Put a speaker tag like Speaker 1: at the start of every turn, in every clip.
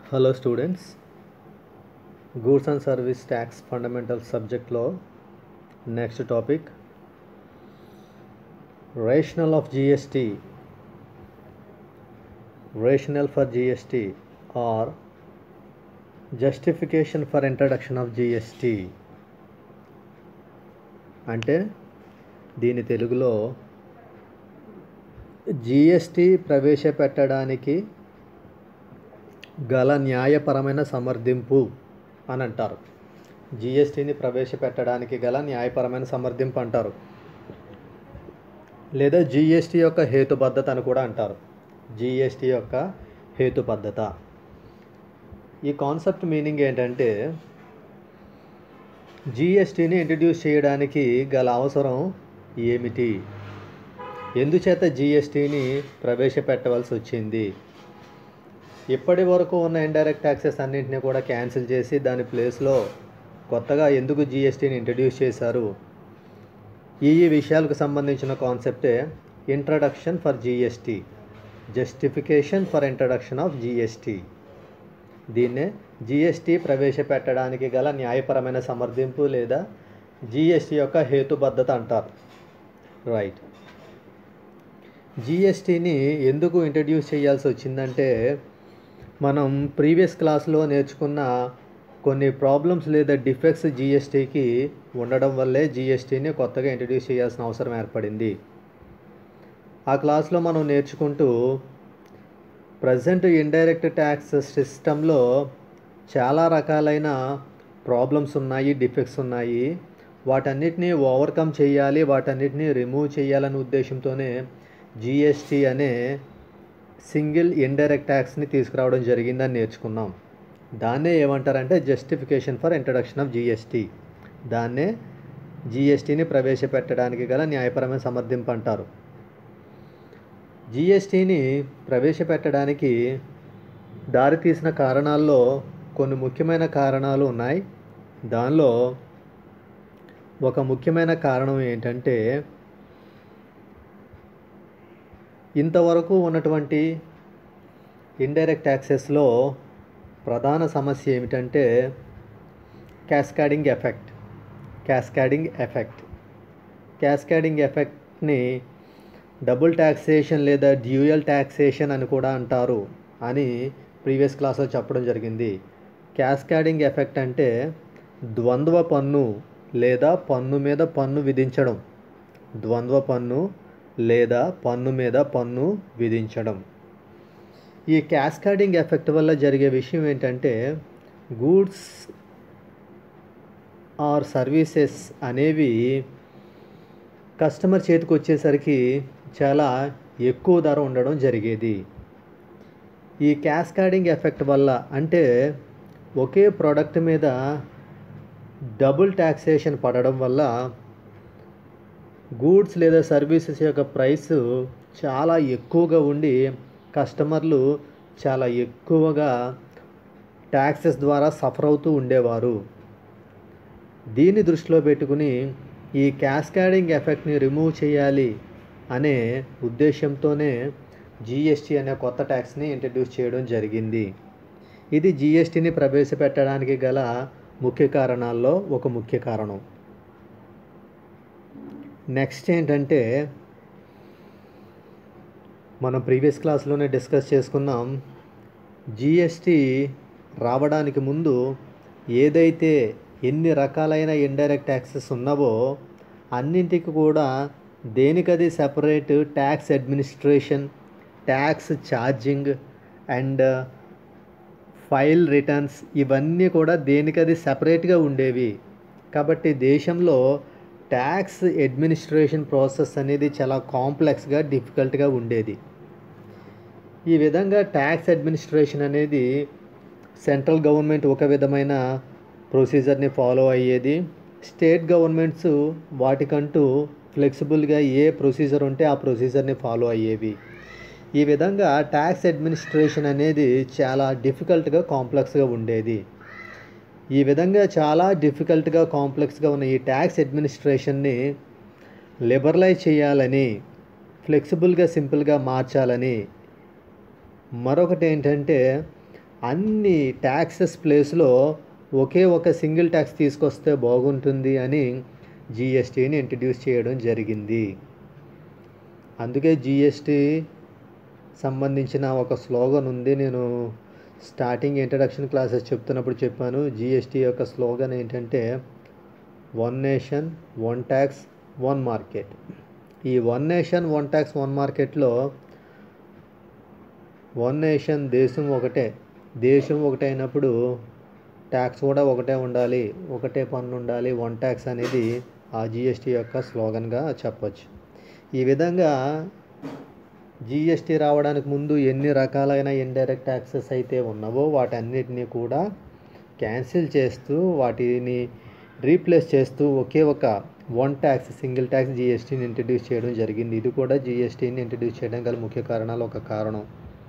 Speaker 1: hello students goods and service tax fundamental సబ్జెక్ట్లో next topic rational of GST rational for GST or justification for introduction of GST అంటే దీని తెలుగులో GST ప్రవేశపెట్టడానికి గల న్యాయపరమైన సమర్థింపు అని అంటారు జిఎస్టీని ప్రవేశపెట్టడానికి గల న్యాయపరమైన సమర్థింపు అంటారు లేదా జిఎస్టీ యొక్క హేతుబద్ధత అని కూడా అంటారు జిఎస్టీ యొక్క హేతుబద్ధత ఈ కాన్సెప్ట్ మీనింగ్ ఏంటంటే జిఎస్టీని ఇంట్రడ్యూస్ చేయడానికి గల అవసరం ఏమిటి ఎందుచేత జిఎస్టీని ప్రవేశపెట్టవలసి వచ్చింది ఇప్పటి వరకు ఉన్న ఇండైరెక్ట్ ట్యాక్సెస్ అన్నింటినీ కూడా క్యాన్సిల్ చేసి దాని ప్లేస్లో కొత్తగా ఎందుకు జిఎస్టీని ఇంట్రడ్యూస్ చేశారు ఈ ఈ విషయాలకు సంబంధించిన కాన్సెప్టే introduction for GST justification for introduction of GST దీన్నే జిఎస్టీ ప్రవేశపెట్టడానికి గల న్యాయపరమైన సమర్థింపు లేదా జిఎస్టీ యొక్క హేతుబద్ధత అంటారు రైట్ జిఎస్టీని ఎందుకు ఇంట్రడ్యూస్ చేయాల్సి వచ్చిందంటే మనం ప్రీవియస్ క్లాస్లో నేర్చుకున్న కొన్ని ప్రాబ్లమ్స్ లేదా డిఫెక్ట్స్ జిఎస్టీకి ఉండడం వల్లే జిఎస్టీని కొత్తగా ఇంట్రడ్యూస్ చేయాల్సిన అవసరం ఏర్పడింది ఆ క్లాస్లో మనం నేర్చుకుంటూ ప్రజెంట్ ఇండైరెక్ట్ ట్యాక్స్ సిస్టంలో చాలా రకాలైన ప్రాబ్లమ్స్ ఉన్నాయి డిఫెక్ట్స్ ఉన్నాయి వాటన్నిటిని ఓవర్కమ్ చేయాలి వాటన్నిటిని రిమూవ్ చేయాలనే ఉద్దేశంతోనే జిఎస్టీ అనే సింగిల్ ఇండైరెక్ట్ ట్యాక్స్ని తీసుకురావడం జరిగిందని నేర్చుకున్నాం దాన్నే ఏమంటారంటే justification for introduction of GST దాన్నే జిఎస్టీని ప్రవేశపెట్టడానికి గల న్యాయపరమైన సమర్థింపు అంటారు జిఎస్టీని ప్రవేశపెట్టడానికి దారితీసిన కారణాల్లో కొన్ని ముఖ్యమైన కారణాలు ఉన్నాయి దానిలో ఒక ముఖ్యమైన కారణం ఏంటంటే ఇంతవరకు ఉన్నటువంటి ఇండైరెక్ట్ ట్యాక్సెస్లో ప్రధాన సమస్య ఏమిటంటే cascading effect cascading effect cascading ఎఫెక్ట్ని డబుల్ ట్యాక్సేషన్ లేదా డ్యూయల్ ట్యాక్సేషన్ అని కూడా అంటారు అని ప్రీవియస్ క్లాస్లో చెప్పడం జరిగింది క్యాస్కాడింగ్ ఎఫెక్ట్ అంటే ద్వంద్వ పన్ను లేదా పన్ను మీద పన్ను విధించడం ద్వంద్వ పన్ను లేదా పన్ను మీద పన్ను విధించడం ఈ క్యాస్కాడింగ్ ఎఫెక్ట్ వల్ల జరిగే విషయం ఏంటంటే గూడ్స్ ఆర్ సర్వీసెస్ అనేవి కస్టమర్ చేతికి వచ్చేసరికి చాలా ఎక్కువ ధర ఉండడం జరిగేది ఈ క్యాస్కాడింగ్ ఎఫెక్ట్ వల్ల అంటే ఒకే ప్రోడక్ట్ మీద డబుల్ ట్యాక్సేషన్ పడడం వల్ల గూడ్స్ లేదా సర్వీసెస్ యొక్క ప్రైస్ చాలా ఎక్కువగా ఉండి కస్టమర్లు చాలా ఎక్కువగా ట్యాక్సెస్ ద్వారా సఫర్ అవుతూ ఉండేవారు దీన్ని దృష్టిలో పెట్టుకుని ఈ క్యాస్కాడింగ్ ఎఫెక్ట్ని రిమూవ్ చేయాలి అనే ఉద్దేశంతోనే జిఎస్టీ అనే కొత్త ట్యాక్స్ని ఇంట్రడ్యూస్ చేయడం జరిగింది ఇది జిఎస్టీని ప్రవేశపెట్టడానికి గల ముఖ్య కారణాల్లో ఒక ముఖ్య కారణం నెక్స్ట్ ఏంటంటే మనం ప్రీవియస్ క్లాస్లోనే డిస్కస్ చేసుకున్నాం జిఎస్టీ రావడానికి ముందు ఏదైతే ఎన్ని రకాలైన ఇండైరెక్ట్ ట్యాక్సెస్ ఉన్నావో అన్నింటికి కూడా దేనికది separate tax administration tax charging and file returns ఇవన్నీ కూడా దేనికది సపరేట్గా ఉండేవి కాబట్టి దేశంలో ట్యాక్స్ అడ్మినిస్ట్రేషన్ ప్రాసెస్ అనేది చాలా కాంప్లెక్స్గా డిఫికల్ట్గా ఉండేది ఈ విధంగా ట్యాక్స్ అడ్మినిస్ట్రేషన్ అనేది సెంట్రల్ గవర్నమెంట్ ఒక విధమైన ప్రొసీజర్ని ఫాలో అయ్యేది స్టేట్ గవర్నమెంట్స్ వాటికంటూ ఫ్లెక్సిబుల్గా ఏ ప్రొసీజర్ ఉంటే ఆ ప్రొసీజర్ని ఫాలో అయ్యేవి ఈ విధంగా ట్యాక్స్ అడ్మినిస్ట్రేషన్ అనేది చాలా డిఫికల్ట్గా కాంప్లెక్స్గా ఉండేది ఈ విధంగా చాలా డిఫికల్ట్గా కాంప్లెక్స్గా ఉన్న ఈ ట్యాక్స్ అడ్మినిస్ట్రేషన్ని లిబరలైజ్ చేయాలని ఫ్లెక్సిబుల్గా సింపుల్గా మార్చాలని మరొకటి ఏంటంటే అన్ని ట్యాక్సెస్ ప్లేస్లో ఒకే ఒక సింగిల్ ట్యాక్స్ తీసుకొస్తే బాగుంటుంది అని జిఎస్టీని ఇంట్రడ్యూస్ చేయడం జరిగింది అందుకే జిఎస్టీ సంబంధించిన ఒక స్లోగన్ ఉంది నేను స్టార్టింగ్ ఇంట్రడక్షన్ క్లాసెస్ చెప్తున్నప్పుడు చెప్పాను జిఎస్టీ యొక్క స్లోగన్ ఏంటంటే one nation one tax one market ఈ one nation one tax one మార్కెట్లో వన్ నేషన్ దేశం ఒకటే దేశం ఒకటే అయినప్పుడు ట్యాక్స్ కూడా ఒకటే ఉండాలి ఒకటే పన్ను ఉండాలి వన్ ట్యాక్స్ అనేది ఆ జిఎస్టీ యొక్క స్లోగన్గా చెప్పొచ్చు ఈ విధంగా జిఎస్టీ రావడానికి ముందు ఎన్ని రకాలైన ఇండైరెక్ట్ ట్యాక్సెస్ అయితే ఉన్నావో వాటన్నిటినీ కూడా క్యాన్సిల్ చేస్తూ వాటిని రీప్లేస్ చేస్తూ ఒకే ఒక వన్ ట్యాక్స్ సింగిల్ ట్యాక్స్ జిఎస్టీని ఇంట్రడ్యూస్ చేయడం జరిగింది ఇది కూడా జిఎస్టీని ఇంట్రడ్యూస్ చేయడం గల ముఖ్య కారణాలు ఒక కారణం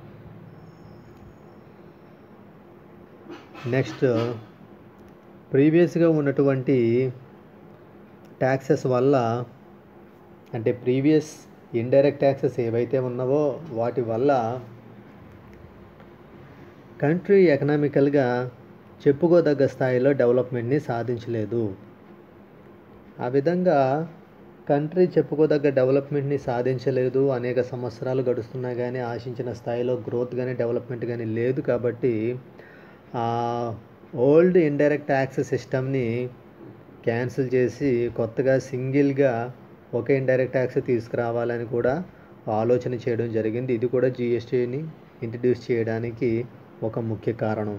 Speaker 1: నెక్స్ట్ ప్రీవియస్గా ఉన్నటువంటి ట్యాక్సెస్ వల్ల అంటే ప్రీవియస్ ఇండైరెక్ట్ ట్యాక్సెస్ ఏవైతే ఉన్నావో వాటి వల్ల కంట్రీ ఎకనామికల్గా చెప్పుకోదగ్గ స్థాయిలో డెవలప్మెంట్ని సాధించలేదు ఆ విధంగా కంట్రీ చెప్పుకోదగ్గ డెవలప్మెంట్ని సాధించలేదు అనేక సంవత్సరాలు గడుస్తున్నా కానీ ఆశించిన స్థాయిలో గ్రోత్ కానీ డెవలప్మెంట్ కానీ లేదు కాబట్టి ఓల్డ్ ఇండైరెక్ట్ ట్యాక్స్ సిస్టమ్ని క్యాన్సిల్ చేసి కొత్తగా సింగిల్గా ఒక ఇండైరెక్ట్ ట్యాక్స్ తీసుకురావాలని కూడా ఆలోచన చేయడం జరిగింది ఇది కూడా జిఎస్టీని ఇంట్రడ్యూస్ చేయడానికి ఒక ముఖ్య కారణం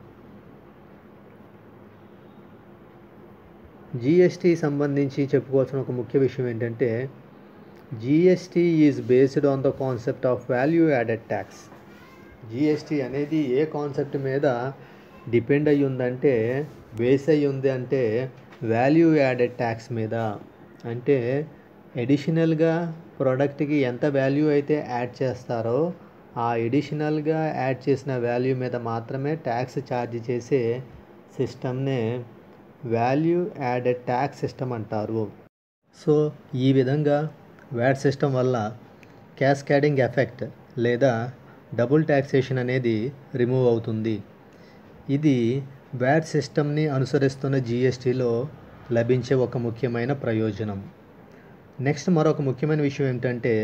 Speaker 1: జిఎస్టీ సంబంధించి చెప్పుకోవాల్సిన ఒక ముఖ్య విషయం ఏంటంటే GST is based on the concept of value added tax GST అనేది ఏ కాన్సెప్ట్ మీద డిపెండ్ అయ్యి ఉందంటే బేస్ అయ్యి ఉంది అంటే వాల్యూ యాడెడ్ ట్యాక్స్ మీద అంటే ఎడిషనల్గా ప్రోడక్ట్కి ఎంత వాల్యూ అయితే యాడ్ చేస్తారో ఆ ఎడిషనల్గా యాడ్ చేసిన వాల్యూ మీద మాత్రమే ట్యాక్స్ ఛార్జ్ చేసే సిస్టమ్నే వాల్యూ యాడెడ్ ట్యాక్స్ సిస్టమ్ అంటారు సో ఈ విధంగా వ్యాట్ సిస్టమ్ వల్ల క్యాస్కాడింగ్ ఎఫెక్ట్ లేదా డబుల్ ట్యాక్సేషన్ అనేది రిమూవ్ అవుతుంది ఇది వ్యాట్ సిస్టమ్ని అనుసరిస్తున్న జిఎస్టీలో లభించే ఒక ముఖ్యమైన ప్రయోజనం నెక్స్ట్ మరొక ముఖ్యమైన విషయం ఏంటంటే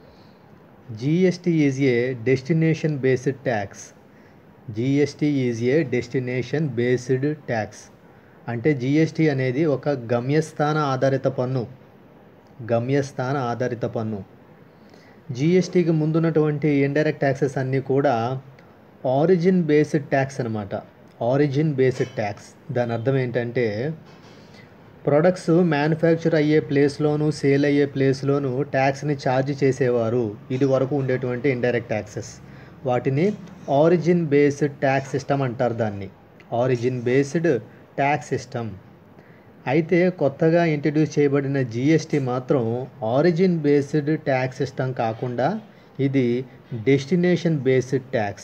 Speaker 1: GST is a destination based tax GST is a destination based tax అంటే జిఎస్టీ అనేది ఒక గమ్యస్థాన ఆధారిత పన్ను గమ్యస్థాన ఆధారిత పన్ను జిఎస్టీకి ముందున్నటువంటి ఇండైరెక్ట్ ట్యాక్సెస్ అన్నీ కూడా ఆరిజిన్ బేస్డ్ ట్యాక్స్ అనమాట ఆరిజిన్ బేస్డ్ ట్యాక్స్ దాని అర్థం ఏంటంటే ప్రొడక్ట్స్ మ్యానుఫ్యాక్చర్ అయ్యే ప్లేస్లోను సేల్ అయ్యే ప్లేస్లోను ట్యాక్స్ని ఛార్జ్ చేసేవారు ఇది వరకు ఉండేటువంటి ఇండైరెక్ట్ ట్యాక్సెస్ వాటిని ఆరిజిన్ బేస్డ్ ట్యాక్స్ సిస్టమ్ అంటారు దాన్ని ఆరిజిన్ బేస్డ్ ట్యాక్స్ సిస్టమ్ అయితే కొత్తగా ఇంట్రడ్యూస్ చేయబడిన జిఎస్టీ మాత్రం ఆరిజిన్ బేస్డ్ ట్యాక్స్ సిస్టమ్ కాకుండా ఇది డెస్టినేషన్ బేస్డ్ ట్యాక్స్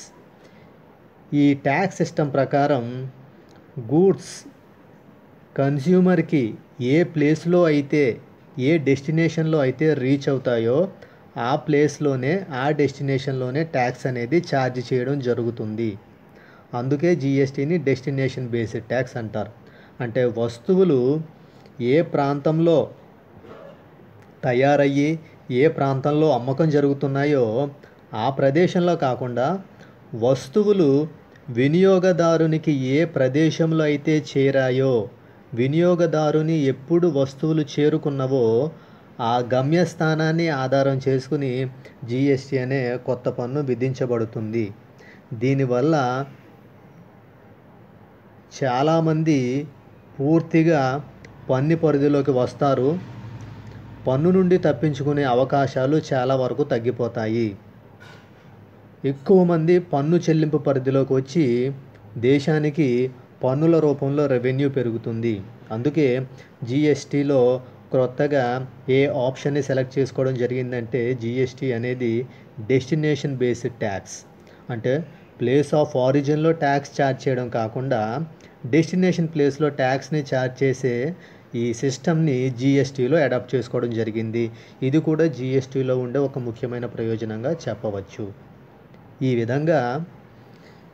Speaker 1: ఈ ట్యాక్స్ సిస్టమ్ ప్రకారం గూడ్స్ కన్జ్యూమర్కి ఏ ప్లేస్లో అయితే ఏ డెస్టినేషన్లో అయితే రీచ్ అవుతాయో ఆ ప్లేస్లోనే ఆ డెస్టినేషన్లోనే ట్యాక్స్ అనేది ఛార్జ్ చేయడం జరుగుతుంది అందుకే జిఎస్టీని డెస్టినేషన్ బేస్డ్ ట్యాక్స్ అంటారు అంటే వస్తువులు ఏ ప్రాంతంలో తయారయ్యి ఏ ప్రాంతంలో అమ్మకం జరుగుతున్నాయో ఆ ప్రదేశంలో కాకుండా వస్తువులు వినియోగదారునికి ఏ ప్రదేశంలో అయితే చేరాయో వినియోగదారుని ఎప్పుడు వస్తువులు చేరుకున్నవో ఆ గమ్యస్థానాన్ని ఆధారం చేసుకుని జిఎస్టీ అనే కొత్త పన్ను విధించబడుతుంది దీనివల్ల చాలామంది పూర్తిగా పన్ను పరిధిలోకి వస్తారు పన్ను నుండి తప్పించుకునే అవకాశాలు చాలా వరకు తగ్గిపోతాయి ఎక్కువ మంది పన్ను చెల్లింపు పరిధిలోకి వచ్చి దేశానికి పన్నుల రూపంలో రెవెన్యూ పెరుగుతుంది అందుకే జిఎస్టీలో క్రొత్తగా ఏ ఆప్షన్ని సెలెక్ట్ చేసుకోవడం జరిగిందంటే జిఎస్టీ అనేది డెస్టినేషన్ బేస్డ్ ట్యాక్స్ అంటే ప్లేస్ ఆఫ్ ఆరిజిన్లో ట్యాక్స్ ఛార్జ్ చేయడం కాకుండా డెస్టినేషన్ ప్లేస్లో ట్యాక్స్ని ఛార్జ్ చేసే ఈ సిస్టమ్ని జిఎస్టీలో అడాప్ట్ చేసుకోవడం జరిగింది ఇది కూడా జిఎస్టీలో ఉండే ఒక ముఖ్యమైన ప్రయోజనంగా చెప్పవచ్చు ఈ విధంగా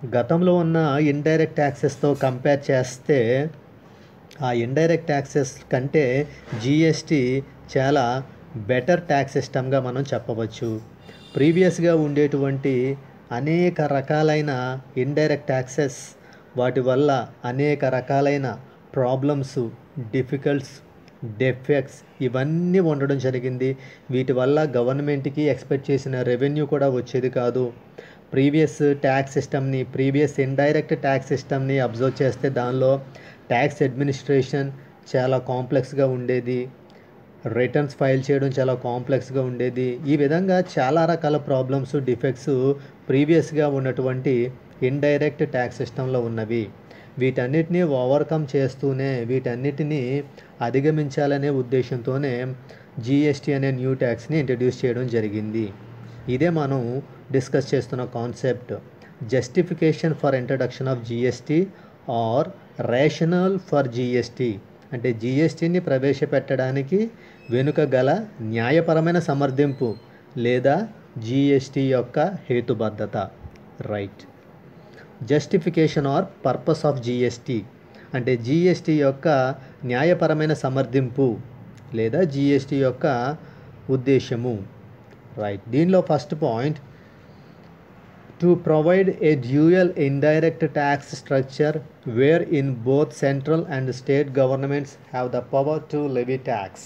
Speaker 1: గతంలో ఉన్న ఇండైరెక్ట్ ట్యాక్సెస్తో కంపేర్ చేస్తే ఆ ఇండైరెక్ట్ ట్యాక్సెస్ కంటే జిఎస్టీ చాలా బెటర్ ట్యాక్స్ సిస్టమ్గా మనం చెప్పవచ్చు ప్రీవియస్గా ఉండేటువంటి అనేక రకాలైన ఇండైరెక్ట్ ట్యాక్సెస్ వాటి వల్ల అనేక రకాలైన ప్రాబ్లమ్స్ డిఫికల్ట్స్ డెఫెక్ట్స్ ఇవన్నీ ఉండడం జరిగింది వీటి వల్ల గవర్నమెంట్కి ఎక్స్పెక్ట్ చేసిన రెవెన్యూ కూడా వచ్చేది కాదు ప్రీవియస్ ట్యాక్స్ సిస్టమ్ని ప్రీవియస్ ఇండైరెక్ట్ ట్యాక్స్ సిస్టమ్ని అబ్జర్వ్ చేస్తే దానిలో ట్యాక్స్ అడ్మినిస్ట్రేషన్ చాలా కాంప్లెక్స్గా ఉండేది రిటర్న్స్ ఫైల్ చేయడం చాలా కాంప్లెక్స్గా ఉండేది ఈ విధంగా చాలా రకాల ప్రాబ్లమ్స్ డిఫెక్ట్స్ ప్రీవియస్గా ఉన్నటువంటి ఇండైరెక్ట్ ట్యాక్స్ సిస్టంలో ఉన్నవి వీటన్నిటిని ఓవర్కమ్ చేస్తూనే వీటన్నిటిని అధిగమించాలనే ఉద్దేశంతోనే జిఎస్టీ అనే న్యూ ట్యాక్స్ని ఇంట్రడ్యూస్ చేయడం జరిగింది ఇదే మనం డిస్కస్ చేస్తున్న concept justification for introduction of GST or rational for GST అంటే జిఎస్టీని ప్రవేశపెట్టడానికి వెనుక గల న్యాయపరమైన సమర్థింపు లేదా జిఎస్టీ యొక్క హేతుబద్ధత right justification or purpose of GST అంటే జిఎస్టీ యొక్క న్యాయపరమైన సమర్థింపు లేదా జిఎస్టీ యొక్క ఉద్దేశము రైట్ దీనిలో first point to provide a dual indirect tax structure where in both central and state governments have the power to levy tax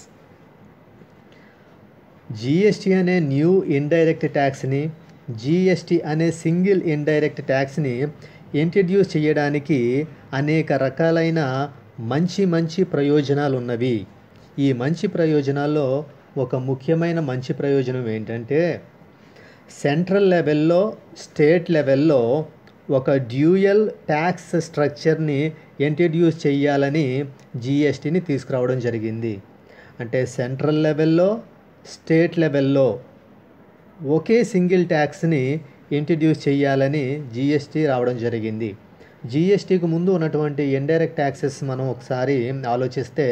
Speaker 1: GST అనే new indirect ట్యాక్స్ని జిఎస్టీ అనే సింగిల్ ఇండైరెక్ట్ ట్యాక్స్ని ఇంట్రడ్యూస్ చేయడానికి అనేక రకాలైన మంచి మంచి ప్రయోజనాలు ఉన్నవి ఈ మంచి ప్రయోజనాల్లో ఒక ముఖ్యమైన మంచి ప్రయోజనం ఏంటంటే సెంట్రల్ లెవెల్లో స్టేట్ లెవెల్లో ఒక డ్యూయల్ ట్యాక్స్ స్ట్రక్చర్ని ఇంట్రడ్యూస్ చేయాలని జిఎస్టీని తీసుకురావడం జరిగింది అంటే సెంట్రల్ లెవెల్లో స్టేట్ లెవెల్లో ఒకే సింగిల్ ట్యాక్స్ని ఇంట్రడ్యూస్ చేయాలని జిఎస్టీ రావడం జరిగింది జిఎస్టీకి ముందు ఉన్నటువంటి ఇండైరెక్ట్ ట్యాక్సెస్ మనం ఒకసారి ఆలోచిస్తే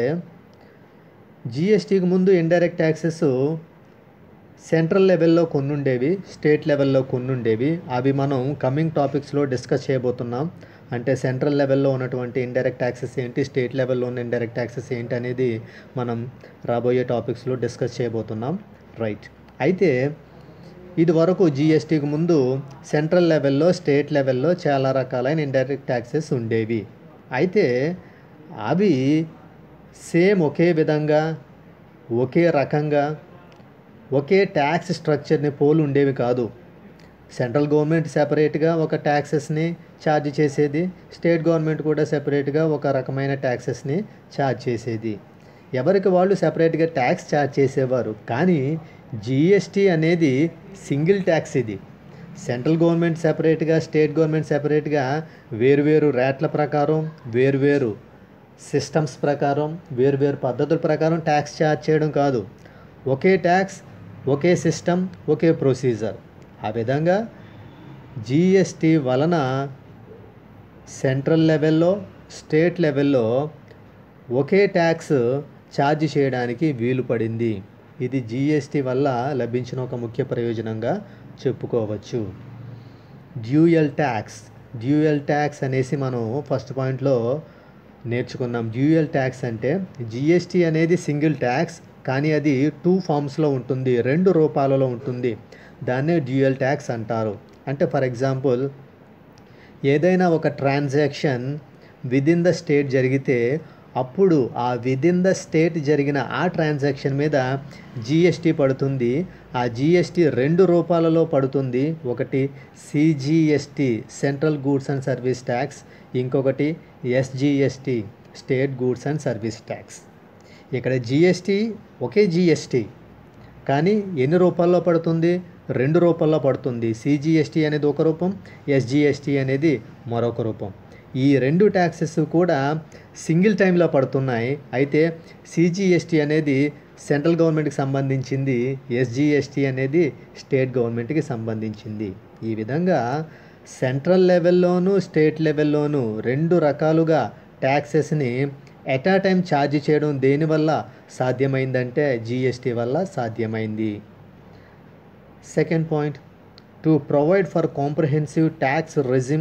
Speaker 1: జిఎస్టీకి ముందు ఇండైరెక్ట్ ట్యాక్సెస్ సెంట్రల్ లెవెల్లో కొన్ని ఉండేవి స్టేట్ లెవెల్లో కొన్ని ఉండేవి అవి మనం కమింగ్ టాపిక్స్లో డిస్కస్ చేయబోతున్నాం అంటే సెంట్రల్ లెవెల్లో ఉన్నటువంటి ఇండైరెక్ట్ ట్యాక్సెస్ ఏంటి స్టేట్ లెవెల్లో ఉన్న ఇండైరెక్ట్ ట్యాక్సెస్ ఏంటి అనేది మనం రాబోయే టాపిక్స్లో డిస్కస్ చేయబోతున్నాం రైట్ అయితే ఇది వరకు జిఎస్టీకి ముందు సెంట్రల్ లెవెల్లో స్టేట్ లెవెల్లో చాలా రకాలైన ఇండైరెక్ట్ ట్యాక్సెస్ ఉండేవి అయితే అవి సేమ్ ఒకే విధంగా ఒకే రకంగా ఒకే ట్యాక్స్ స్ట్రక్చర్ని పోలు ఉండేవి కాదు సెంట్రల్ గవర్నమెంట్ సెపరేట్గా ఒక ట్యాక్సెస్ని ఛార్జ్ చేసేది స్టేట్ గవర్నమెంట్ కూడా సెపరేట్గా ఒక రకమైన ట్యాక్సెస్ని ఛార్జ్ చేసేది ఎవరికి వాళ్ళు సెపరేట్గా ట్యాక్స్ ఛార్జ్ చేసేవారు కానీ జిఎస్టీ అనేది సింగిల్ ట్యాక్స్ ఇది సెంట్రల్ గవర్నమెంట్ సెపరేట్గా స్టేట్ గవర్నమెంట్ సెపరేట్గా వేరువేరు రేట్ల ప్రకారం వేరువేరు సిస్టమ్స్ ప్రకారం వేరువేరు పద్ధతుల ప్రకారం ట్యాక్స్ ఛార్జ్ చేయడం కాదు ఒకే ట్యాక్స్ ఒకే సిస్టమ్ ఒకే ప్రొసీజర్ ఆ విధంగా జిఎస్టీ వలన సెంట్రల్ లెవెల్లో స్టేట్ లెవెల్లో ఒకే ట్యాక్స్ ఛార్జ్ చేయడానికి వీలు పడింది ఇది జిఎస్టీ వల్ల లభించిన ఒక ముఖ్య ప్రయోజనంగా చెప్పుకోవచ్చు డ్యూయల్ ట్యాక్స్ డ్యూయల్ ట్యాక్స్ అనేసి మనం ఫస్ట్ పాయింట్లో నేర్చుకున్నాం డ్యూయల్ ట్యాక్స్ అంటే జిఎస్టీ అనేది సింగిల్ ట్యాక్స్ కానీ అది టూ ఫామ్స్లో ఉంటుంది రెండు రూపాలలో ఉంటుంది దాన్నే డ్యూయల్ ట్యాక్స్ అంటారు అంటే ఫర్ ఎగ్జాంపుల్ ఏదైనా ఒక ట్రాన్సాక్షన్ విదిన్ ద స్టేట్ జరిగితే అప్పుడు ఆ విదిన్ ద స్టేట్ జరిగిన ఆ ట్రాన్సాక్షన్ మీద జిఎస్టీ పడుతుంది ఆ జిఎస్టీ రెండు రూపాలలో పడుతుంది ఒకటి CGST central goods and service tax ఇంకొకటి SGST state goods and service tax ఇక్కడ జిఎస్టీ ఒకే జిఎస్టీ కానీ ఎన్ని రూపాల్లో పడుతుంది రెండు రూపాల్లో పడుతుంది సిజిఎస్టీ అనేది ఒక రూపం ఎస్జిఎస్టీ అనేది మరొక రూపం ఈ రెండు ట్యాక్సెస్ కూడా సింగిల్ టైంలో పడుతున్నాయి అయితే సిజిఎస్టీ అనేది సెంట్రల్ గవర్నమెంట్కి సంబంధించింది ఎస్జిఎస్టీ అనేది స్టేట్ గవర్నమెంట్కి సంబంధించింది ఈ విధంగా సెంట్రల్ లెవెల్లోనూ స్టేట్ లెవెల్లోనూ రెండు రకాలుగా ట్యాక్సెస్ని ఎట్ ఆ టైం ఛార్జ్ చేయడం దేనివల్ల సాధ్యమైందంటే జిఎస్టీ వల్ల సాధ్యమైంది second point to provide for comprehensive tax regime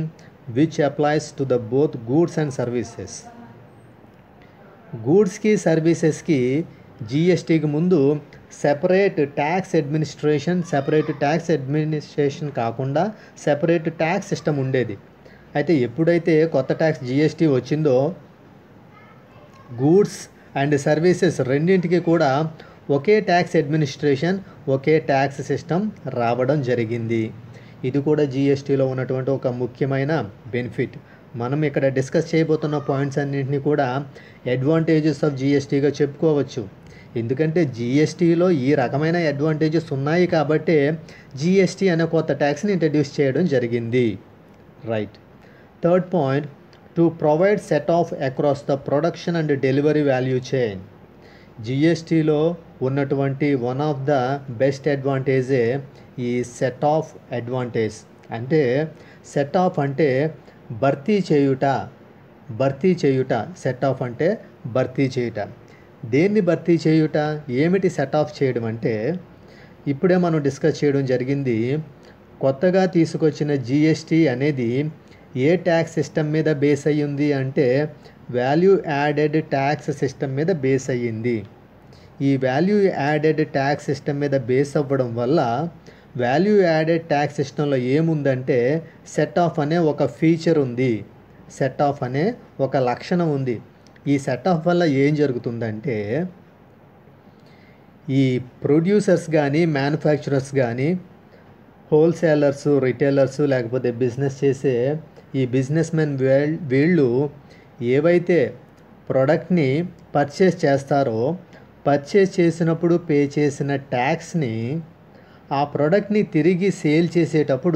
Speaker 1: which applies to the both goods and services గూడ్స్కి సర్వీసెస్కి జిఎస్టీకి ముందు separate tax administration separate tax administration కాకుండా సెపరేట్ ట్యాక్స్ సిస్టమ్ ఉండేది అయితే ఎప్పుడైతే కొత్త ట్యాక్స్ జిఎస్టీ వచ్చిందో గూడ్స్ అండ్ సర్వీసెస్ రెండింటికి కూడా ఒకే ట్యాక్స్ అడ్మినిస్ట్రేషన్ ఒకే ట్యాక్స్ సిస్టమ్ రావడం జరిగింది ఇది కూడా జిఎస్టీలో ఉన్నటువంటి ఒక ముఖ్యమైన బెనిఫిట్ మనం ఇక్కడ డిస్కస్ చేయబోతున్న పాయింట్స్ అన్నింటినీ కూడా అడ్వాంటేజెస్ ఆఫ్ జిఎస్టీగా చెప్పుకోవచ్చు ఎందుకంటే జిఎస్టీలో ఈ రకమైన అడ్వాంటేజెస్ ఉన్నాయి కాబట్టే జిఎస్టీ అనే కొత్త ట్యాక్స్ని ఇంట్రడ్యూస్ చేయడం జరిగింది right third point to provide set off across the production and delivery value chain జిఎస్టీలో ఉన్నటువంటి వన్ ఆఫ్ ద బెస్ట్ అడ్వాంటేజే ఈ సెట్ ఆఫ్ అడ్వాంటేజ్ అంటే సెట్ ఆఫ్ అంటే భర్తీ చేయుట భర్తీ చేయుట సెట్ ఆఫ్ అంటే భర్తీ చేయుట దేన్ని భర్తీ చేయుట ఏమిటి సెట్ ఆఫ్ చేయడం అంటే ఇప్పుడే మనం డిస్కస్ చేయడం జరిగింది కొత్తగా తీసుకొచ్చిన జిఎస్టీ అనేది ఏ ట్యాక్స్ సిస్టమ్ మీద బేస్ అయ్యింది అంటే వాల్యూ యాడెడ్ ట్యాక్స్ సిస్టమ్ మీద బేస్ అయ్యింది ఈ వాల్యూ యాడెడ్ ట్యాక్స్ సిస్టమ్ మీద బేస్ అవ్వడం వల్ల వాల్యూ యాడెడ్ ట్యాక్స్ సిస్టంలో ఏముందంటే సెట్ ఆఫ్ అనే ఒక ఫీచర్ ఉంది సెట్ ఆఫ్ అనే ఒక లక్షణం ఉంది ఈ సెట్ ఆఫ్ వల్ల ఏం జరుగుతుందంటే ఈ ప్రొడ్యూసర్స్ కానీ మ్యానుఫ్యాక్చరర్స్ కానీ హోల్సేలర్స్ రిటైలర్స్ లేకపోతే బిజినెస్ చేసే ఈ బిజినెస్ మెన్ వీళ్ళు ఏవైతే ప్రోడక్ట్ని పర్చేస్ చేస్తారో పర్చేస్ చేసినప్పుడు పే చేసిన ట్యాక్స్ని ఆ ప్రోడక్ట్ని తిరిగి సేల్ చేసేటప్పుడు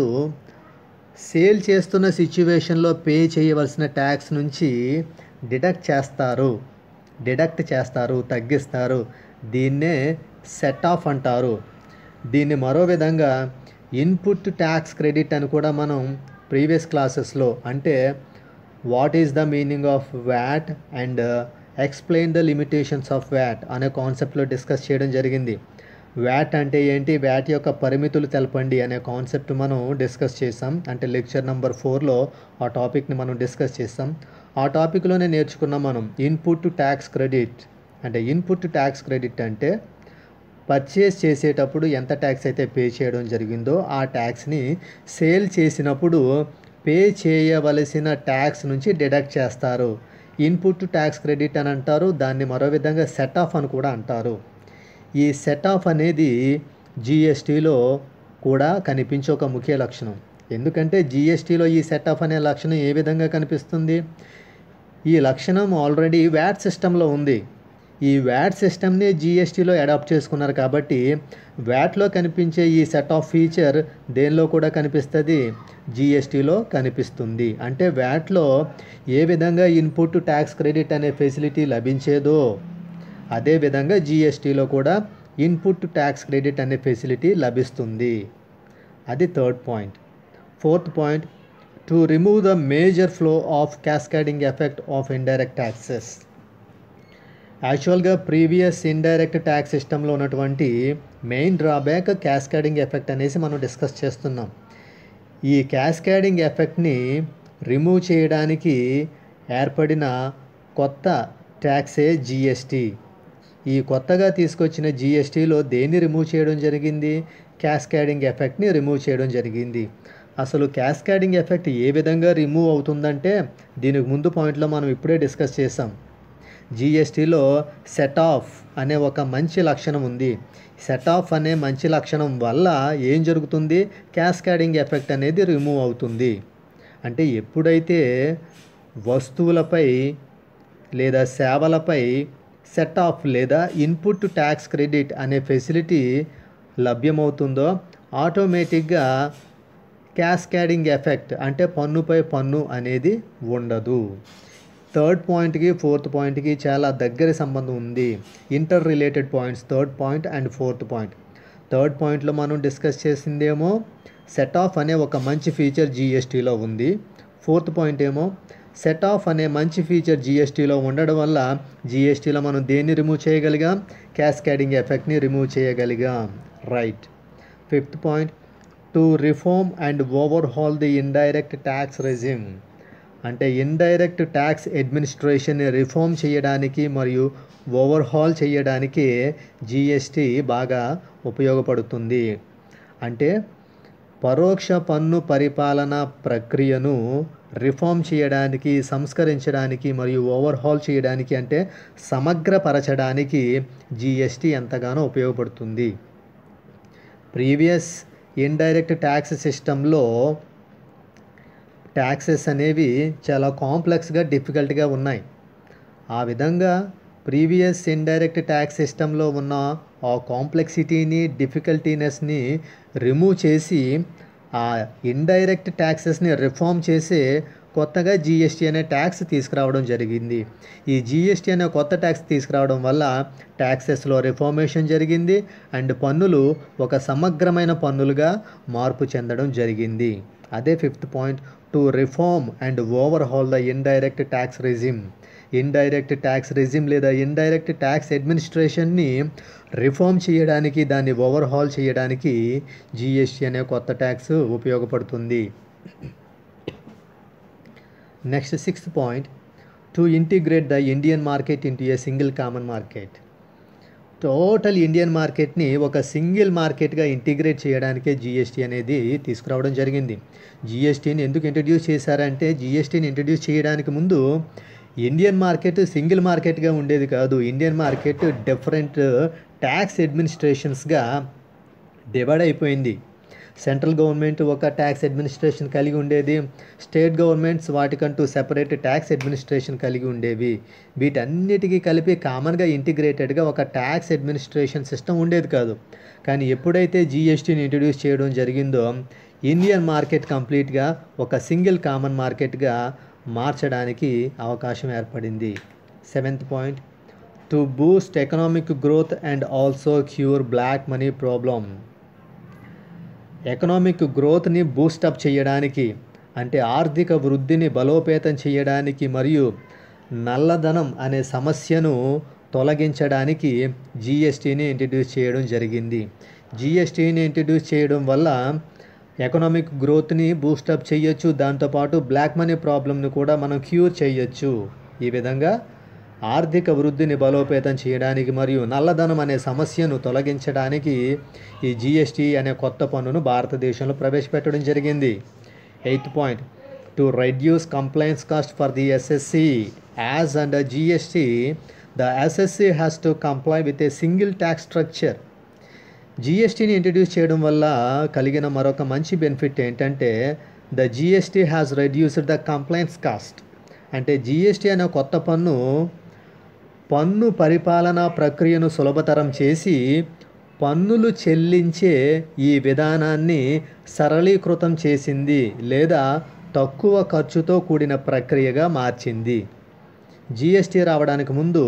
Speaker 1: సేల్ చేస్తున్న సిచ్యువేషన్లో పే చేయవలసిన ట్యాక్స్ నుంచి డిడక్ట్ చేస్తారు డిడక్ట్ చేస్తారు తగ్గిస్తారు దీన్నే సెట్ ఆఫ్ అంటారు దీన్ని మరో విధంగా ఇన్పుట్ ట్యాక్స్ క్రెడిట్ అని కూడా మనం ప్రీవియస్ క్లాసెస్లో అంటే what is the meaning of VAT and explain the limitations of VAT అనే కాన్సెప్ట్లో డిస్కస్ చేయడం జరిగింది వ్యాట్ అంటే ఏంటి వ్యాట్ యొక్క పరిమితులు తెలపండి అనే కాన్సెప్ట్ మనం డిస్కస్ చేసాం అంటే లెక్చర్ నెంబర్ ఫోర్లో ఆ టాపిక్ని మనం డిస్కస్ చేసాం ఆ టాపిక్లోనే నేర్చుకున్నాం మనం ఇన్పుట్ ట్యాక్స్ క్రెడిట్ అంటే ఇన్పుట్ ట్యాక్స్ క్రెడిట్ అంటే పర్చేస్ చేసేటప్పుడు ఎంత ట్యాక్స్ అయితే పే చేయడం జరిగిందో ఆ ట్యాక్స్ని సేల్ చేసినప్పుడు పే చేయవలసిన ట్యాక్స్ నుంచి డిడక్ట్ చేస్తారు ఇన్పుట్ ట్యాక్స్ క్రెడిట్ అని అంటారు దాన్ని మరో విధంగా సెట్ ఆఫ్ అని కూడా అంటారు ఈ సెట్ ఆఫ్ అనేది జిఎస్టీలో కూడా కనిపించే ఒక ముఖ్య లక్షణం ఎందుకంటే జిఎస్టీలో ఈ సెట్ ఆఫ్ అనే లక్షణం ఏ విధంగా కనిపిస్తుంది ఈ లక్షణం ఆల్రెడీ వ్యాట్ సిస్టంలో ఉంది ఈ వ్యాట్ సిస్టమ్ని జిఎస్టీలో అడాప్ట్ చేసుకున్నారు కాబట్టి వ్యాట్లో కనిపించే ఈ సెట్ ఆఫ్ ఫీచర్ దేనిలో కూడా కనిపిస్తుంది జిఎస్టీలో కనిపిస్తుంది అంటే వ్యాట్లో ఏ విధంగా ఇన్పుట్ ట్యాక్స్ క్రెడిట్ అనే ఫెసిలిటీ లభించేదో అదేవిధంగా జిఎస్టీలో కూడా ఇన్పుట్ ట్యాక్స్ క్రెడిట్ అనే ఫెసిలిటీ లభిస్తుంది అది third point fourth point to remove the major flow of cascading effect of indirect taxes యాక్చువల్గా ప్రీవియస్ ఇండైరెక్ట్ ట్యాక్స్ సిస్టంలో ఉన్నటువంటి మెయిన్ డ్రాబ్యాక్ క్యాస్కాడింగ్ ఎఫెక్ట్ అనేసి మనం డిస్కస్ చేస్తున్నాం ఈ క్యాస్కాడింగ్ ఎఫెక్ట్ని రిమూవ్ చేయడానికి ఏర్పడిన కొత్త ట్యాక్సే జిఎస్టీ ఈ కొత్తగా తీసుకొచ్చిన జిఎస్టీలో దేన్ని రిమూవ్ చేయడం జరిగింది క్యాస్కాడింగ్ ఎఫెక్ట్ని రిమూవ్ చేయడం జరిగింది అసలు క్యాస్కాడింగ్ ఎఫెక్ట్ ఏ విధంగా రిమూవ్ అవుతుందంటే దీనికి ముందు పాయింట్లో మనం ఇప్పుడే డిస్కస్ చేసాం జిఎస్టీలో సెట్ ఆఫ్ అనే ఒక మంచి లక్షణం ఉంది సెట్ ఆఫ్ అనే మంచి లక్షణం వల్ల ఏం జరుగుతుంది క్యాస్కాడింగ్ ఎఫెక్ట్ అనేది రిమూవ్ అవుతుంది అంటే ఎప్పుడైతే వస్తువులపై లేదా సేవలపై సెట్ ఆఫ్ లేదా ఇన్పుట్ ట్యాక్స్ క్రెడిట్ అనే ఫెసిలిటీ లభ్యమవుతుందో ఆటోమేటిక్గా క్యాస్కాడింగ్ ఎఫెక్ట్ అంటే పన్నుపై పన్ను అనేది ఉండదు థర్డ్ పాయింట్కి ఫోర్త్ పాయింట్కి చాలా దగ్గర సంబంధం ఉంది inter related points third point and fourth point third పాయింట్లో మనం డిస్కస్ చేసిందేమో సెట్ ఆఫ్ అనే ఒక మంచి ఫీచర్ జిఎస్టీలో ఉంది ఫోర్త్ పాయింట్ ఏమో సెట్ ఆఫ్ అనే మంచి ఫీచర్ జిఎస్టీలో ఉండడం వల్ల జిఎస్టీలో మనం దేన్ని రిమూవ్ చేయగలిగాం క్యాస్కాడింగ్ ఎఫెక్ట్ని రిమూవ్ చేయగలిగాం right fifth point to reform and overhaul the indirect tax regime అంటే ఇండైరెక్ట్ ట్యాక్స్ అడ్మినిస్ట్రేషన్ని రిఫార్మ్ చేయడానికి మరియు ఓవర్హాల్ చేయడానికి జిఎస్టి బాగా ఉపయోగపడుతుంది అంటే పరోక్ష పన్ను పరిపాలన ప్రక్రియను రిఫార్మ్ చేయడానికి సంస్కరించడానికి మరియు ఓవర్హాల్ చేయడానికి అంటే సమగ్రపరచడానికి జిఎస్టి ఎంతగానో ఉపయోగపడుతుంది ప్రీవియస్ ఇండైరెక్ట్ ట్యాక్స్ సిస్టంలో ట్యాక్సెస్ అనేవి చాలా కాంప్లెక్స్గా డిఫికల్ట్గా ఉన్నాయి ఆ విధంగా ప్రీవియస్ ఇండైరెక్ట్ ట్యాక్స్ సిస్టంలో ఉన్న ఆ కాంప్లెక్సిటీని డిఫికల్టీనెస్ని రిమూవ్ చేసి ఆ ఇండైరెక్ట్ ట్యాక్సెస్ని రిఫార్మ్ చేసే కొత్తగా జిఎస్టీ అనే ట్యాక్స్ తీసుకురావడం జరిగింది ఈ జిఎస్టీ అనే కొత్త ట్యాక్స్ తీసుకురావడం వల్ల ట్యాక్సెస్లో రిఫార్మేషన్ జరిగింది అండ్ పన్నులు ఒక సమగ్రమైన పన్నులుగా మార్పు చెందడం జరిగింది అదే fifth point to reform and overhaul the indirect tax regime indirect tax regime లేదా ఇండైరెక్ట్ ట్యాక్స్ అడ్మినిస్ట్రేషన్ని రిఫార్మ్ చేయడానికి దాన్ని ఓవర్హాల్ చేయడానికి జిఎస్టీ అనే కొత్త ట్యాక్స్ ఉపయోగపడుతుంది next sixth point to integrate the Indian market into a single common market total Indian మార్కెట్ని ఒక సింగిల్ మార్కెట్గా ఇంటిగ్రేట్ చేయడానికే జిఎస్టీ అనేది తీసుకురావడం జరిగింది జిఎస్టీని ఎందుకు ఇంట్రడ్యూస్ చేశారంటే జిఎస్టీని ఇంట్రడ్యూస్ చేయడానికి ముందు ఇండియన్ మార్కెట్ సింగిల్ మార్కెట్గా ఉండేది కాదు ఇండియన్ మార్కెట్ డిఫరెంట్ ట్యాక్స్ అడ్మినిస్ట్రేషన్స్గా డివైడ్ అయిపోయింది సెంట్రల్ గవర్నమెంట్ ఒక ట్యాక్స్ అడ్మినిస్ట్రేషన్ కలిగి ఉండేది స్టేట్ గవర్నమెంట్స్ వాటికంటూ సెపరేట్ ట్యాక్స్ అడ్మినిస్ట్రేషన్ కలిగి ఉండేవి వీటన్నిటికీ కలిపి కామన్గా ఇంటిగ్రేటెడ్గా ఒక ట్యాక్స్ అడ్మినిస్ట్రేషన్ సిస్టమ్ ఉండేది కాదు కానీ ఎప్పుడైతే జిఎస్టీని ఇంట్రడ్యూస్ చేయడం జరిగిందో ఇండియన్ మార్కెట్ కంప్లీట్గా ఒక సింగిల్ కామన్ మార్కెట్గా మార్చడానికి అవకాశం ఏర్పడింది seventh point to boost economic growth and also cure black money problem economic గ్రోత్ని బూస్టప్ చేయడానికి అంటే ఆర్థిక వృద్ధిని బలోపేతం చేయడానికి మరియు నల్లధనం అనే సమస్యను తొలగించడానికి జిఎస్టీని ఇంట్రడ్యూస్ చేయడం జరిగింది జిఎస్టీని ఇంట్రడ్యూస్ చేయడం వల్ల ఎకనామిక్ గ్రోత్ని బూస్టప్ చేయొచ్చు దాంతోపాటు బ్లాక్ మనీ ప్రాబ్లమ్ని కూడా మనం క్యూర్ చేయొచ్చు ఈ విధంగా ఆర్థిక వృద్ధిని బలోపేతం చేయడానికి మరియు నల్లధనం అనే సమస్యను తొలగించడానికి ఈ జిఎస్టీ అనే కొత్త పన్నును భారతదేశంలో ప్రవేశపెట్టడం జరిగింది eighth point to reduce compliance cost for the SSC as and GST the SSC has to comply with a single tax structure జిఎస్టీని ఇంట్రడ్యూస్ చేయడం వల్ల కలిగిన మరొక మంచి బెనిఫిట్ ఏంటంటే the GST has reduced the compliance cost అంటే GST అనే కొత్త పన్ను పన్ను పరిపాలనా ప్రక్రియను సులభతరం చేసి పన్నులు చెల్లించే ఈ విధానాన్ని సరళీకృతం చేసింది లేదా తక్కువ ఖర్చుతో కూడిన ప్రక్రియగా మార్చింది జిఎస్టీ రావడానికి ముందు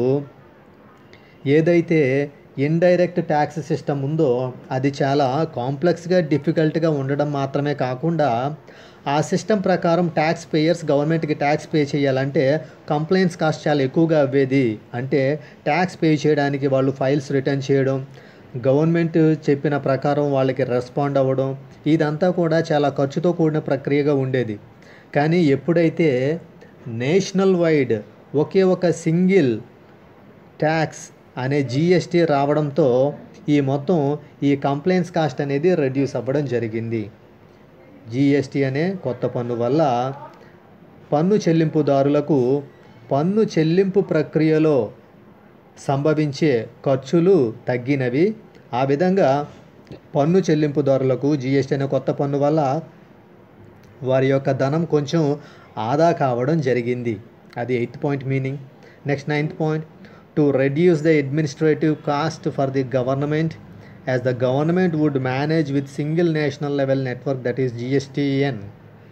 Speaker 1: ఏదైతే ఇండైరెక్ట్ ట్యాక్స్ సిస్టమ్ ఉందో అది చాలా కాంప్లెక్స్గా డిఫికల్ట్గా ఉండడం మాత్రమే కాకుండా ఆ సిస్టమ్ ప్రకారం ట్యాక్స్ పేయర్స్ గవర్నమెంట్కి ట్యాక్స్ పే చేయాలంటే కంప్లైంట్స్ కాస్ట్ చాలా ఎక్కువగా అవ్వేది అంటే ట్యాక్స్ పే చేయడానికి వాళ్ళు ఫైల్స్ రిటర్న్ చేయడం గవర్నమెంట్ చెప్పిన ప్రకారం వాళ్ళకి రెస్పాండ్ అవ్వడం ఇదంతా కూడా చాలా ఖర్చుతో కూడిన ప్రక్రియగా ఉండేది కానీ ఎప్పుడైతే నేషనల్ వైడ్ ఒకే ఒక సింగిల్ ట్యాక్స్ అనే జిఎస్టీ రావడంతో ఈ మొత్తం ఈ కంప్లైంట్స్ కాస్ట్ అనేది రెడ్యూస్ అవ్వడం జరిగింది జిఎస్టీ అనే కొత్త పన్ను వల్ల పన్ను చెల్లింపుదారులకు పన్ను చెల్లింపు ప్రక్రియలో సంభవించే ఖర్చులు తగ్గినవి ఆ విధంగా పన్ను చెల్లింపుదారులకు జిఎస్టీ అనే కొత్త పన్ను వల్ల వారి యొక్క ధనం కొంచెం ఆదా కావడం జరిగింది అది eighth point meaning next ninth point to reduce the administrative cost for the government as the government would manage with single national level network that is GSTN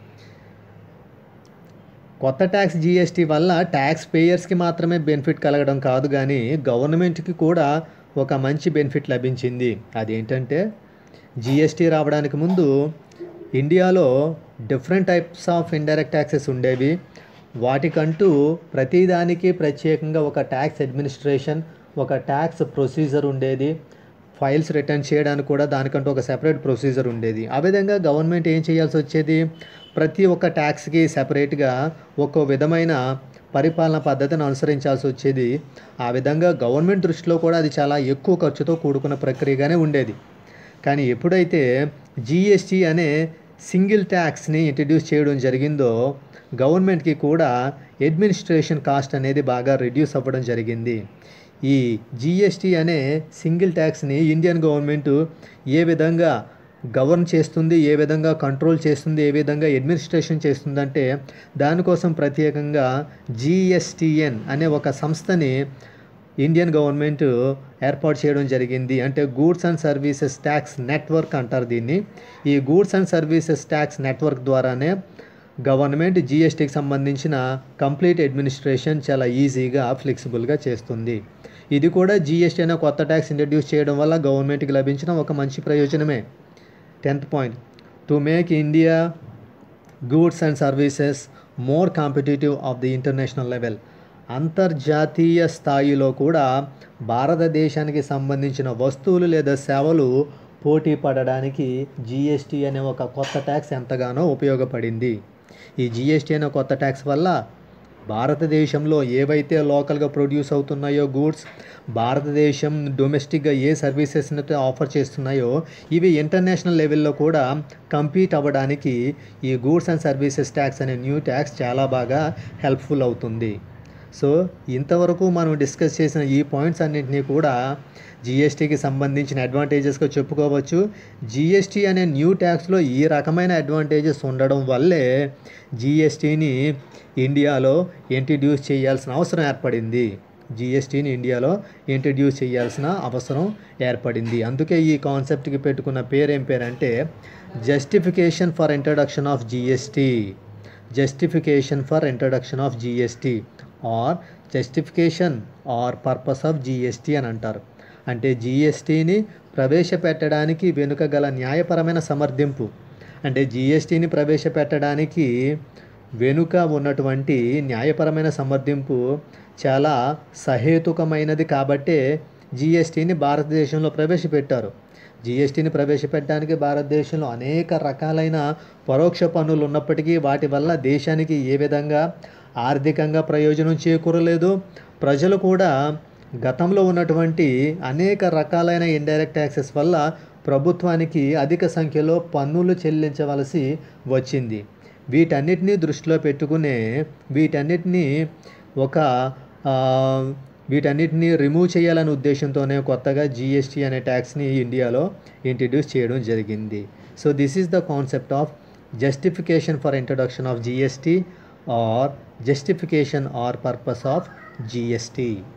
Speaker 1: కొత్త ట్యాక్స్ జిఎస్టీ వల్ల ట్యాక్స్ పేయర్స్కి మాత్రమే బెనిఫిట్ కలగడం కాదు కానీ గవర్నమెంట్కి కూడా ఒక మంచి బెనిఫిట్ లభించింది అదేంటంటే జిఎస్టీ రావడానికి ముందు ఇండియాలో different types of indirect taxes ఉండేవి వాటికంటూ ప్రతిదానికి ప్రత్యేకంగా ఒక ట్యాక్స్ అడ్మినిస్ట్రేషన్ ఒక ట్యాక్స్ ప్రొసీజర్ ఉండేది ఫైల్స్ రిటర్న్ చేయడానికి కూడా దానికంటూ ఒక సెపరేట్ ప్రొసీజర్ ఉండేది ఆ విధంగా గవర్నమెంట్ ఏం చేయాల్సి వచ్చేది ప్రతి ఒక్క ట్యాక్స్కి సెపరేట్గా ఒక్కో విధమైన పరిపాలన పద్ధతిని అనుసరించాల్సి వచ్చేది ఆ విధంగా గవర్నమెంట్ దృష్టిలో కూడా అది చాలా ఎక్కువ ఖర్చుతో కూడుకున్న ప్రక్రియగానే ఉండేది కానీ ఎప్పుడైతే జిఎస్టీ అనే సింగిల్ ట్యాక్స్ని ఇంట్రడ్యూస్ చేయడం జరిగిందో గవర్నమెంట్కి కూడా అడ్మినిస్ట్రేషన్ కాస్ట్ అనేది బాగా రిడ్యూస్ అవ్వడం జరిగింది ఈ జిఎస్టీ అనే సింగిల్ ట్యాక్స్ని ఇండియన్ గవర్నమెంట్ ఏ విధంగా గవర్న్ చేస్తుంది ఏ విధంగా కంట్రోల్ చేస్తుంది ఏ విధంగా అడ్మినిస్ట్రేషన్ చేస్తుందంటే దానికోసం ప్రత్యేకంగా జిఎస్టిఎన్ అనే ఒక సంస్థని ఇండియన్ గవర్నమెంట్ ఏర్పాటు చేయడం జరిగింది అంటే goods and services tax network అంటారు దీన్ని ఈ goods and services tax network ద్వారానే గవర్నమెంట్ జిఎస్టీకి సంబంధించిన కంప్లీట్ అడ్మినిస్ట్రేషన్ చాలా ఈజీగా ఫ్లెక్సిబుల్గా చేస్తుంది ఇది కూడా జిఎస్టీ అనే కొత్త ట్యాక్స్ ఇంట్రడ్యూస్ చేయడం వల్ల గవర్నమెంట్కి లభించిన ఒక మంచి ప్రయోజనమే tenth point to make India goods and services more competitive of the international level అంతర్జాతీయ స్థాయిలో కూడా భారతదేశానికి సంబంధించిన వస్తువులు లేదా సేవలు పోటీ పడడానికి జిఎస్టీ అనే ఒక కొత్త ట్యాక్స్ ఎంతగానో ఉపయోగపడింది ఈ జిఎస్టీ అనే కొత్త ట్యాక్స్ వల్ల భారతదేశంలో ఏవైతే లోకల్గా ప్రొడ్యూస్ అవుతున్నాయో గూడ్స్ భారతదేశం డొమెస్టిక్గా ఏ సర్వీసెస్ని అయితే ఆఫర్ చేస్తున్నాయో ఇవి ఇంటర్నేషనల్ లెవెల్లో కూడా కంపీట్ అవ్వడానికి ఈ గూడ్స్ అండ్ సర్వీసెస్ ట్యాక్స్ అనే న్యూ ట్యాక్స్ చాలా బాగా హెల్ప్ఫుల్ అవుతుంది సో ఇంతవరకు మనం డిస్కస్ చేసిన ఈ పాయింట్స్ అన్నింటినీ కూడా జిఎస్టీకి సంబంధించిన అడ్వాంటేజెస్గా చెప్పుకోవచ్చు జిఎస్టీ అనే న్యూ ట్యాక్స్లో ఈ రకమైన అడ్వాంటేజెస్ ఉండడం వల్లే జిఎస్టీని ఇండియాలో ఇంట్రడ్యూస్ చేయాల్సిన అవసరం ఏర్పడింది జిఎస్టీని ఇండియాలో ఇంట్రడ్యూస్ చేయాల్సిన అవసరం ఏర్పడింది అందుకే ఈ కాన్సెప్ట్కి పెట్టుకున్న పేరు ఏం పేరంటే justification for introduction of GST justification for introduction of GST or justification or purpose of GST అని అంటారు అంటే జిఎస్టీని ప్రవేశపెట్టడానికి వెనుక గల న్యాయపరమైన సమర్థింపు అంటే జిఎస్టీని ప్రవేశపెట్టడానికి వెనుక ఉన్నటువంటి న్యాయపరమైన సమర్థింపు చాలా సహేతుకమైనది కాబట్టే జిఎస్టీని భారతదేశంలో ప్రవేశపెట్టారు జిఎస్టీని ప్రవేశపెట్టడానికి భారతదేశంలో అనేక రకాలైన పరోక్ష పన్నులు ఉన్నప్పటికీ వాటి వల్ల దేశానికి ఏ విధంగా ఆర్థికంగా ప్రయోజనం చేకూరలేదు ప్రజలు కూడా గతంలో ఉన్నటువంటి అనేక రకాలైన ఇండైరెక్ట్ ట్యాక్సెస్ వల్ల ప్రభుత్వానికి అధిక సంఖ్యలో పన్నులు చెల్లించవలసి వచ్చింది వీటన్నిటినీ దృష్టిలో పెట్టుకునే వీటన్నిటినీ ఒక ఆ, వీటన్నిటిని రిమూవ్ చేయాలనే ఉద్దేశంతోనే కొత్తగా జిఎస్టీ అనే ట్యాక్స్ని ఇండియాలో ఇంట్రడ్యూస్ చేయడం జరిగింది so this is the concept of justification for introduction of GST or justification or purpose of GST